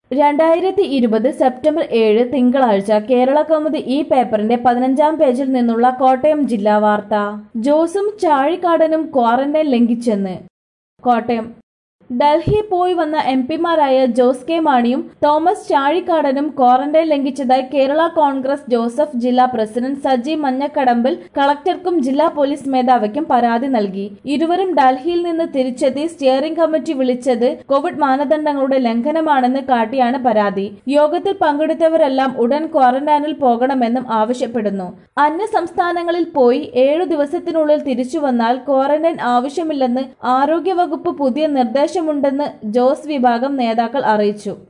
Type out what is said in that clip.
രണ്ടായിരത്തി ഇരുപത് സെപ്റ്റംബർ ഏഴ് തിങ്കളാഴ്ച കേരള കൗമുദി ഈ പേപ്പറിന്റെ പതിനഞ്ചാം പേജിൽ നിന്നുള്ള കോട്ടയം ജില്ലാ വാർത്ത ജോസും ചാഴിക്കാടനും ക്വാറന്റൈൻ ലംഘിച്ചെന്ന് കോട്ടയം ഡൽഹി പോയി വന്ന എം പിമാരായ ജോസ് കെ മാണിയും തോമസ് ചാഴിക്കാടനും ക്വാറന്റൈൻ ലംഘിച്ചതായി കേരള കോൺഗ്രസ് ജോസഫ് ജില്ലാ പ്രസിഡന്റ് സജി മഞ്ഞക്കടമ്പിൽ കളക്ടർക്കും ജില്ലാ പോലീസ് മേധാവിക്കും പരാതി നൽകി ഇരുവരും ഡൽഹിയിൽ നിന്ന് തിരിച്ചെത്തി സ്റ്റിയറിംഗ് കമ്മിറ്റി വിളിച്ചത് കോവിഡ് മാനദണ്ഡങ്ങളുടെ ലംഘനമാണെന്ന് കാട്ടിയാണ് പരാതി യോഗത്തിൽ പങ്കെടുത്തവരെല്ലാം ഉടൻ ക്വാറന്റൈനിൽ പോകണമെന്നും ആവശ്യപ്പെടുന്നു അന്യ സംസ്ഥാനങ്ങളിൽ പോയി ഏഴു ദിവസത്തിനുള്ളിൽ തിരിച്ചു വന്നാൽ ക്വാറന്റൈൻ ആവശ്യമില്ലെന്ന് ആരോഗ്യവകുപ്പ് പുതിയ നിർദ്ദേശമുണ്ടെന്ന് ജോസ് വിഭാഗം നേതാക്കൾ അറിയിച്ചു